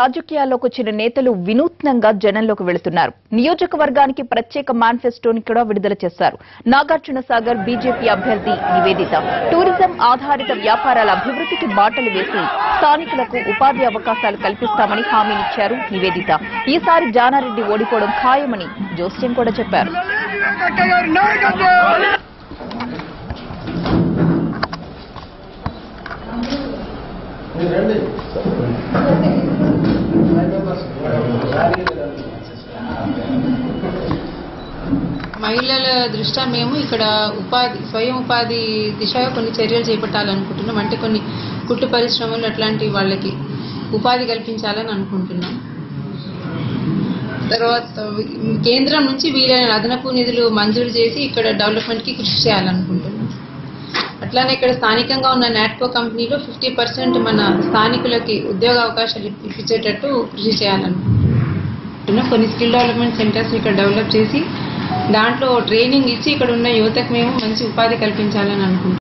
రాజకీయాల్లోకి వచ్చిన నేతలు వినూత్నంగా జనంలోకి వెళుతున్నారు నియోజకవర్గానికి ప్రత్యేక మేనిఫెస్టోని కూడా విడుదల చేశారు నాగార్జున సాగర్ బీజేపీ అభ్యర్థి నివేదిత టూరిజం ఆధారిత వ్యాపారాల అభివృద్ధికి బాటలు వేసి స్థానికులకు ఉపాధి అవకాశాలు కల్పిస్తామని హామీనిచ్చారు నివేదిత ఈసారి జానారెడ్డి ఓడిపోవడం ఖాయమని జోస్యం కూడా చెప్పారు మహిళల దృష్ట్యా మేము ఇక్కడ ఉపాధి స్వయం ఉపాధి దిశగా కొన్ని చర్యలు చేపట్టాలనుకుంటున్నాం అంటే కొన్ని కుట్టు పరిశ్రమలు అట్లాంటి వాళ్ళకి ఉపాధి కల్పించాలని అనుకుంటున్నాం తర్వాత కేంద్రం నుంచి వీలైన అదనపు నిధులు మంజూరు చేసి ఇక్కడ డెవలప్మెంట్కి కృషి చేయాలనుకుంటున్నాం అట్లానే ఇక్కడ స్థానికంగా ఉన్న నాట్కో కంపెనీలో ఫిఫ్టీ పర్సెంట్ మన స్థానికులకి ఉద్యోగ అవకాశాలు ఇప్పించేటట్టు కృషి చేయాలనుకుంటున్నాం కొన్ని స్కిల్ డెవలప్మెంట్ సెంటర్స్ ఇక్కడ డెవలప్ చేసి దాంట్లో ట్రైనింగ్ ఇచ్చి ఇక్కడ ఉన్న యువతకు మేము మంచి ఉపాధి కల్పించాలని అనుకుంటున్నాం